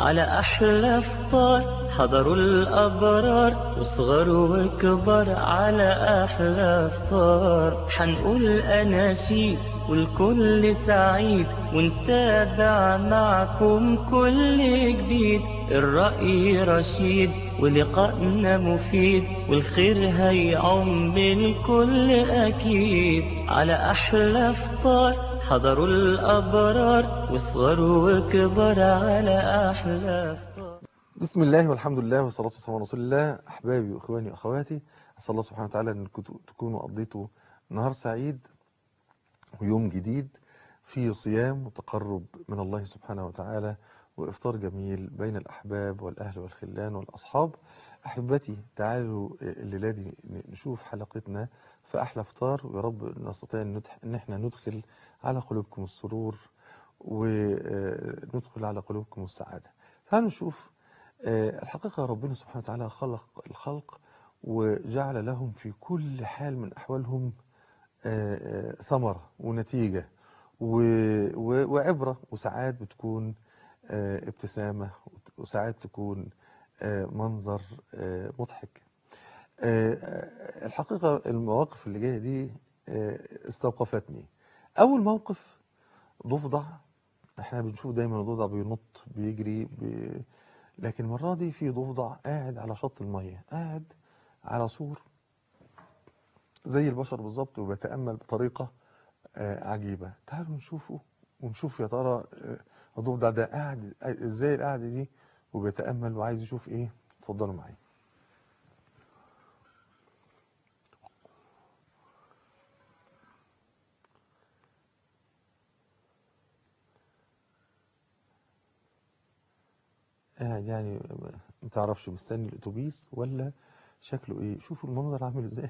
على أحلى فطار حضروا الأبرار وصغر وكبر على أحلى فطار حنقول أناشيد والكل سعيد ونتابع معكم كل جديد الرأي رشيد ولقائنا مفيد والخير هيعم الكل أكيد على أحلى فطار حضروا الأبرار وصغروا وكبر على أحلى فطار بسم الله والحمد لله والصلاة والسلام على رسول الله أحبابي وإخواني وأخواتي أسأل الله سبحانه وتعالى أن كنتوا- تكونوا قضيتوا نهار سعيد ويوم جديد فيه صيام وتقرب من الله سبحانه وتعالى وإفطار جميل بين الأحباب والأهل والخلان والأصحاب أحبتي تعالوا الليلة دي نشوف حلقتنا في أحلى إفطار ويا رب نستطيع أن ندح- إن احنا ندخل على قلوبكم السرور وندخل على قلوبكم السعادة تعالوا نشوف آه، الحقيقة ربنا سبحانه وتعالى خلق الخلق وجعل لهم في كل حال من أحوالهم آه، آه، ثمرة ونتيجة و- و- وعبرة وساعات بتكون آه، ابتسامة وساعات تكون آه، منظر آه، مضحك آه، آه، الحقيقة المواقف اللي جاية دي آه، استوقفتني أول موقف ضفدع احنا بنشوف دايما الضفدع بينط بيجري بي... لكن المرة دي في ضفدع قاعد على شط المية قاعد على سور زي البشر بالظبط وبيتأمل بطريقة آه، عجيبة تعالوا نشوفه ونشوف يا ترى آه، الضفدع ده قاعد ازاي القعدة دي وبيتأمل وعايز يشوف ايه اتفضلوا معايا قاعد يعني ما تعرفش مستني الاتوبيس ولا شكله ايه شوفوا المنظر عامل ازاي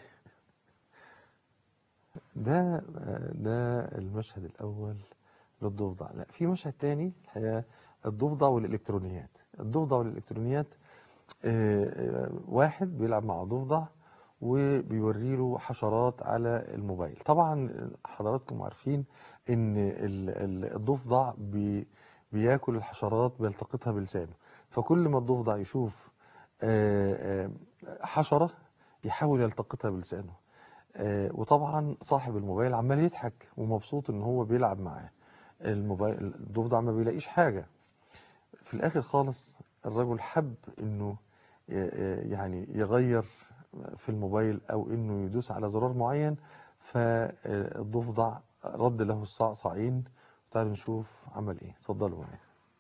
ده ده المشهد الاول للضفدع لا في مشهد تاني الحقيقه الضفدع والالكترونيات الضفدع والالكترونيات آه، آه، واحد بيلعب مع ضفدع وبيوري له حشرات على الموبايل طبعا حضراتكم عارفين ان ال- ال- الضفدع بي بياكل الحشرات بيلتقطها بلسانه فكل ما الضفدع يشوف آه، آه، حشرة يحاول يلتقطها بلسانه آه، وطبعا صاحب الموبايل عمال يضحك ومبسوط ان هو بيلعب معاه الموبايل الضفدع ما بيلاقيش حاجة في الاخر خالص الرجل حب انه ي- ي- يعني يغير في الموبايل او انه يدوس على زرار معين فالضفدع رد له الصعصعين تعالوا نشوف عمل ايه اتفضلوا معايا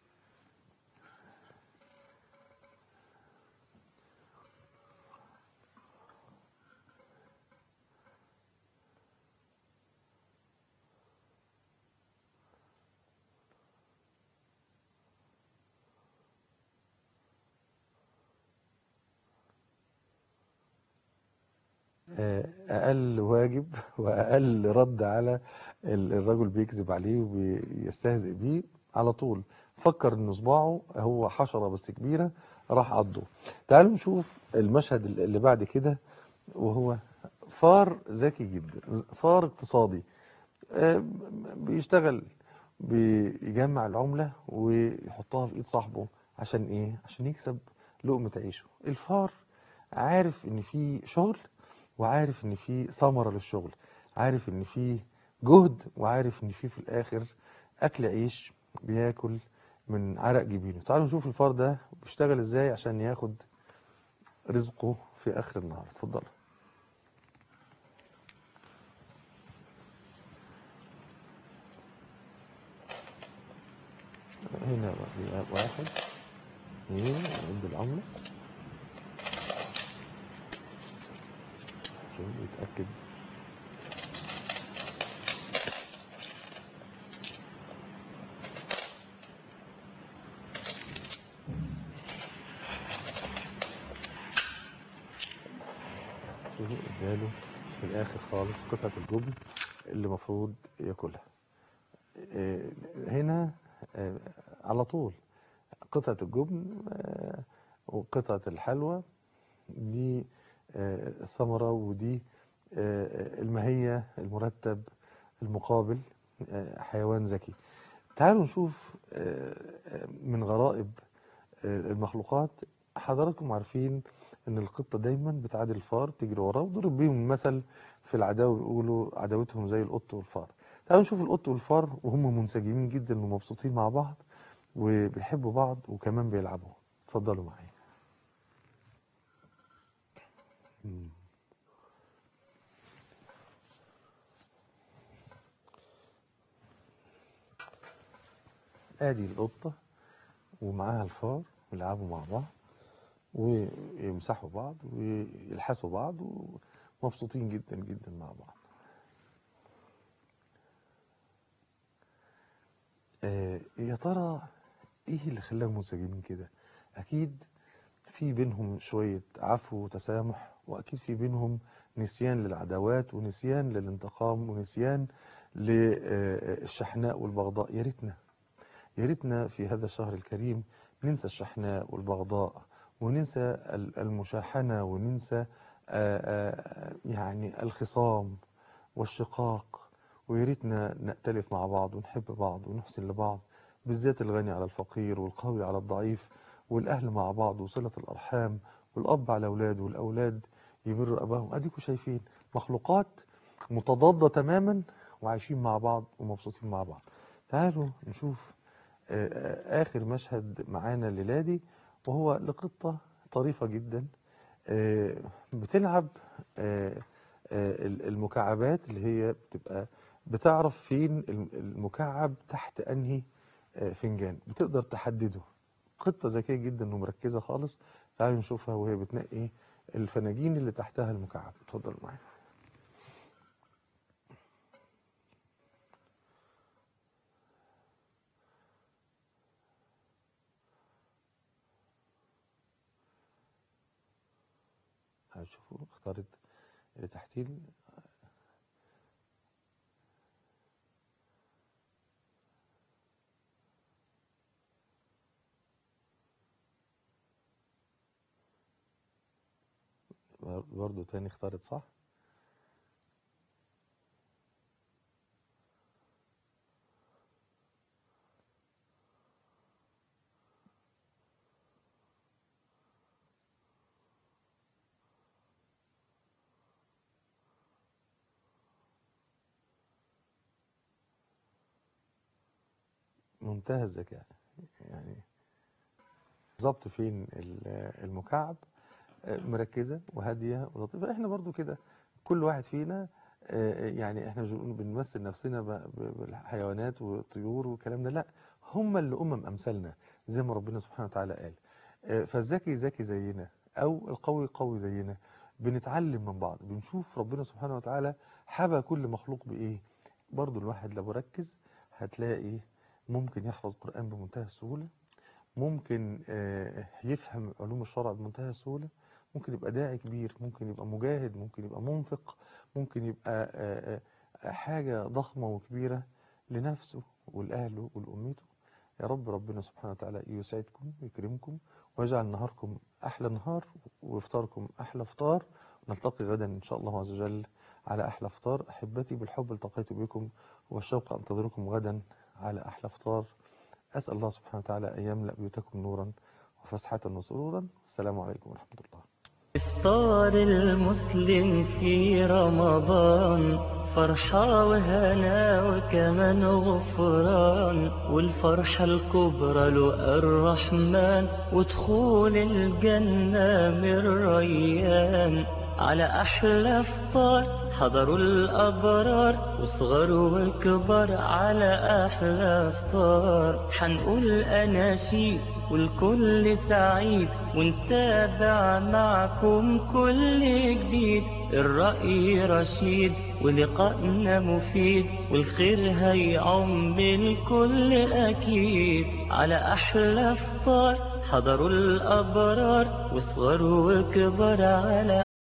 آه، أقل واجب وأقل رد على ال- الرجل بيكذب عليه وبيستهزئ بيه على طول فكر إن صباعه هو حشرة بس كبيرة راح عضه تعالوا نشوف المشهد اللي بعد كده وهو فار ذكي جدا فار اقتصادي آه، بيشتغل بيجمع العملة ويحطها في ايد صاحبه عشان ايه عشان يكسب لقمة عيشه الفار عارف ان في شغل وعارف ان في ثمرة للشغل عارف ان في جهد وعارف ان في في الاخر اكل عيش بياكل من عرق جبينه تعالوا نشوف الفار ده بيشتغل ازاي عشان ياخد رزقه في اخر النهار اتفضلوا هنا بقى واحد اثنين نعد العملة عشان يتأكد شوفوا اداله في الاخر خالص قطعة الجبن اللي المفروض ياكلها آه، هنا آه، على طول قطعة الجبن آه، وقطعة الحلوى دي آه، الثمرة ودي آه، المهية المرتب المقابل آه، حيوان ذكي تعالوا نشوف آه، آه، من غرائب المخلوقات حضراتكم عارفين ان القطة دايما بتعادل الفار تجري وراه وضرب بيهم مثل في العداوة بيقولوا عداوتهم زي القط والفار تعالوا نشوف القط والفار وهم منسجمين جدا ومبسوطين مع بعض وبيحبوا بعض وكمان بيلعبوا اتفضلوا معايا مم. ادي القطة ومعاها الفار ويلعبوا مع بعض ويمسحوا بعض ويلحسوا بعض ومبسوطين جدا جدا مع بعض آه يا ترى ايه اللي خلاهم منسجمين كده اكيد في بينهم شوية عفو وتسامح واكيد في بينهم نسيان للعداوات ونسيان للانتقام ونسيان للشحناء والبغضاء يا ريتنا يا ريتنا في هذا الشهر الكريم ننسى الشحناء والبغضاء وننسى المشاحنة وننسى يعني الخصام والشقاق ويا ريتنا نأتلف مع بعض ونحب بعض ونحسن لبعض بالذات الغني على الفقير والقوي على الضعيف والأهل مع بعض وصلة الأرحام والأب على أولاده والأولاد يبروا أباهم أديكوا شايفين مخلوقات متضادة تماما وعايشين مع بعض ومبسوطين مع بعض تعالوا نشوف آخر مشهد معانا الليلة دي وهو لقطة طريفة جدا بتلعب المكعبات اللي هي بتبقى بتعرف فين المكعب تحت أنهي فنجان بتقدر تحدده قطة ذكية جدا ومركزة خالص تعالوا نشوفها وهي بتنقي الفناجين اللي تحتها المكعب اتفضل معايا هشوفوا اختارت اللي تحتيه برضو تاني اختارت صح منتهى الذكاء يعني ظبط فين المكعب مركزة وهادية ولطيفة احنا برضو كده كل واحد فينا يعني احنا بنمثل نفسنا بالحيوانات والطيور والكلام ده لا هم اللي أمم أمثالنا زي ما ربنا سبحانه وتعالى قال فالذكي ذكي زينا أو القوي قوي زينا بنتعلم من بعض بنشوف ربنا سبحانه وتعالى حبى كل مخلوق بإيه برضو الواحد لو ركز هتلاقي ممكن يحفظ قرآن بمنتهى السهولة ممكن يفهم علوم الشرع بمنتهى السهولة ممكن يبقى داعي كبير ممكن يبقى مجاهد ممكن يبقى منفق ممكن يبقى حاجة ضخمة وكبيرة لنفسه ولأهله ولأمته يا رب ربنا سبحانه وتعالى يسعدكم ويكرمكم ويجعل نهاركم أحلى نهار وإفطاركم أحلى فطار نلتقي غدا إن شاء الله عز وجل على أحلى فطار أحبتي بالحب التقيت بكم والشوق أنتظركم غدا على أحلى فطار أسأل الله سبحانه وتعالى أن يملأ بيوتكم نورا وفسحة وسرورا السلام عليكم ورحمة الله إفطار المسلم في رمضان فرحة وهنا وكمان غفران والفرحة الكبرى له الرحمن ودخول الجنة من ريان على أحلى فطار حضروا الأبرار وصغر وكبر على أحلى فطار حنقول أناشيد والكل سعيد ونتابع معكم كل جديد الرأي رشيد ولقائنا مفيد والخير هيعم الكل أكيد على أحلى فطار حضروا الأبرار وصغر وكبر على